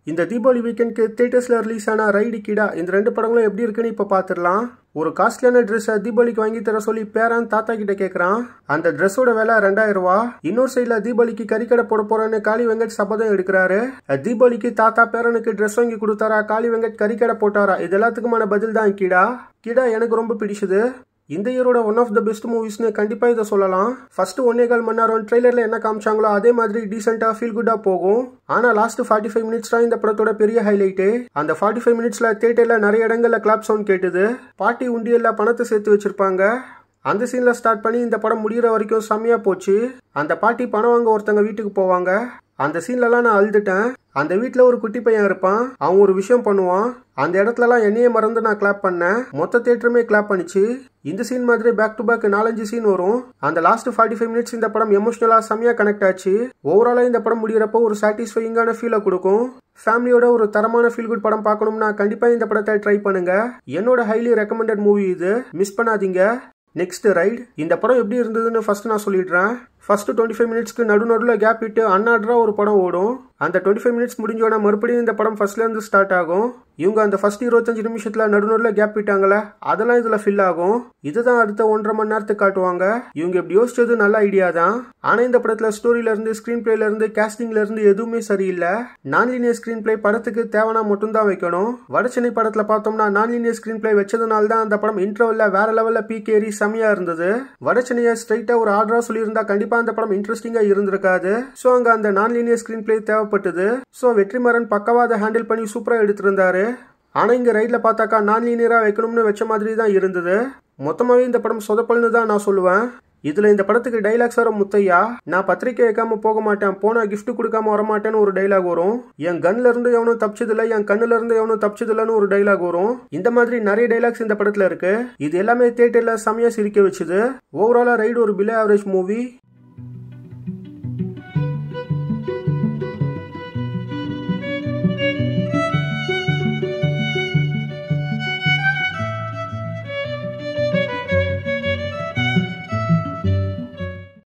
இந்த தீபாவளி வீக்கெண்ட்க்கு தேட்டர்ஸில் ரிலீஸ் ஆன ரைடு கிடா இந்த ரெண்டு படங்களும் எப்படி இருக்குன்னு இப்போ பார்த்துடலாம் ஒரு காஸ்ட்லியான ட்ரெஸ்ஸை தீபாவளிக்கு வாங்கி தர சொல்லி பேரன் தாத்தா கிட்ட கேட்குறான் அந்த ட்ரெஸ்ஸோட விலை ரெண்டாயிரம் ரூபா இன்னொரு சைடில் தீபாவளிக்கு கறிக்கடை போட போறேன்னு காளி வெங்கட் சபதம் எடுக்கிறாரு தீபாவளிக்கு தாத்தா பேரனுக்கு ட்ரெஸ் வாங்கி கொடுத்தாரா காளி வெங்கட் கறிக்கடை போட்டாரா இது எல்லாத்துக்குமான பதில் தான் கிடா கிடா எனக்கு ரொம்ப பிடிச்சது இந்த இயரோட ஒன் ஆஃப் த பெஸ்ட் மூவிஸ்னு கண்டிப்பாக இதை சொல்லலாம் ஃபர்ஸ்ட் ஒன்னே கால் மணி நேரம் ட்ரெய்லரில் என்ன காமிச்சாங்களோ அதே மாதிரி டீசெண்டாக ஃபீல் குட்டாக போகும் ஆனால் லாஸ்ட் ஃபார்ட்டி ஃபைவ் மினிட்ஸ் தான் இந்த படத்தோட பெரிய ஹைலைட்டு அந்த ஃபார்ட்டி ஃபைவ் மினிட்ஸில் தேட்டரில் நிறைய இடங்களில் கிளாப் சவுண்ட் கேட்டுது பாட்டி உண்டியலில் பணத்தை சேர்த்து வச்சிருப்பாங்க அந்த சீனில் ஸ்டார்ட் பண்ணி இந்த படம் முடிகிற வரைக்கும் செம்மையாக போச்சு அந்த பாட்டி பணம் வாங்க ஒருத்தங்க வீட்டுக்கு போவாங்க அந்த சீன்லலாம் நான் அழுதுட்டேன் அந்த வீட்டில் ஒரு குட்டி பையன் இருப்பான் அவன் ஒரு விஷயம் பண்ணுவான் அந்த இடத்துலலாம் என்னையே மறந்து நான் கிளாப் பண்ணேன் மொத்த தேட்டருமே கிளாப் பண்ணிச்சு இந்த சீன் மாதிரி பேக் டு பேக் நாலஞ்சு சீன் வரும் அந்த லாஸ்ட் ஃபார்ட்டி ஃபைவ் மினிட்ஸ் இந்த படம் எமோஷனலாக செம்மையாக கனெக்ட் ஆச்சு ஓவராலாக இந்த படம் முடிகிறப்போ ஒரு சாட்டிஸ்ஃபையிங்கான ஃபீலை கொடுக்கும் ஃபேமிலியோட ஒரு தரமான ஃபீல் குட் படம் பார்க்கணும்னா கண்டிப்பாக இந்த படத்தை ட்ரை பண்ணுங்க என்னோட ஹைலி ரெக்கமெண்டட் மூவி இது மிஸ் பண்ணாதீங்க நெக்ஸ்ட் ரைட் இந்த படம் எப்படி இருந்ததுன்னு ஃபர்ஸ்ட் நான் சொல்லிடுறேன் ஃபர்ஸ்ட் டுவெண்ட்டி ஃபைவ் மினிட்ஸ்க்கு நடு நடுவில் கேப் விட்டு அன்னாட்ரா ஒரு படம் ஓடும் அந்த டுவெண்ட்டி ஃபைவ் மினிட்ஸ் முடிஞ்சோட மறுபடியும் இந்த படம் ஃபர்ஸ்ட்லேருந்து ஸ்டார்ட் ஆகும் இவங்க அந்த ஃபர்ஸ்ட் இருபத்தஞ்சு நிமிஷத்தில் நடு நடுவில் கேப் விட்டாங்களே அதெல்லாம் இதில் ஃபில் ஆகும் இதுதான் அடுத்த ஒன்றரை மணி நேரத்துக்கு காட்டுவாங்க இவங்க இப்படி யோசிச்சது நல்ல ஐடியா தான் ஆனால் இந்த படத்தில் ஸ்டோரியிலேருந்து ஸ்க்ரீன் பிளேலேருந்து கேஸ்டிங்லேருந்து எதுவுமே சரியில்லை நான் லீனியர் ஸ்க்ரீன் பிளே படத்துக்கு தேவைனா மட்டும்தான் வைக்கணும் வடச்சென்னை படத்தில் பார்த்தோம்னா நான் லீனியர் ஸ்க்ரீன் பிளே வச்சதுனால தான் அந்த படம் இன்டர்வலில் வேற லெவலில் பீக் ஏறி செம்மையாக இருந்தது வடச்சென்னையை ஸ்ட்ரைட்டாக ஒரு ஆர்டராக சொல்லியிருந்தா கண்டிப்பாக அந்த படம் இன்ட்ரெஸ்டிங்காக இருந்திருக்காது ஸோ அங்கே அந்த நான் லீனியர் ஸ்க்ரீன் பிளே தேவைப்பட்டது ஸோ வெற்றிமாறன் பக்கவா அதை ஹேண்டில் பண்ணி சூப்பராக எடுத்திருந்தாரு ஆனால் இங்கே ரைடில் பார்த்தாக்கா நான் லீனியராக வைக்கணும்னு வச்ச மாதிரி தான் இருந்தது மொத்தமாகவே இந்த படம் சொதப்பல்னு தான் நான் சொல்லுவேன் இதுல இந்த படத்துக்கு டைலாக்ஸ் வர முத்தையா நான் பத்திரிக்கை வைக்காம போக மாட்டேன் போனா கிஃப்ட் கொடுக்காம வரமாட்டேன்னு ஒரு டைலாக் வரும் என் கன்ல இருந்து எவனும் தப்பிச்சதில்ல என் கண்ணுல இருந்து எவனும் தப்பிச்சதில்லன்னு ஒரு டைலாக் வரும் இந்த மாதிரி நிறைய டைலாக்ஸ் இந்த படத்துல இருக்கு இது எல்லாமே தியேட்டர்ல செமையா சிரிக்க வச்சுது ஓவராலா ரைடு ஒரு பிலோ ஆவரேஜ் மூவி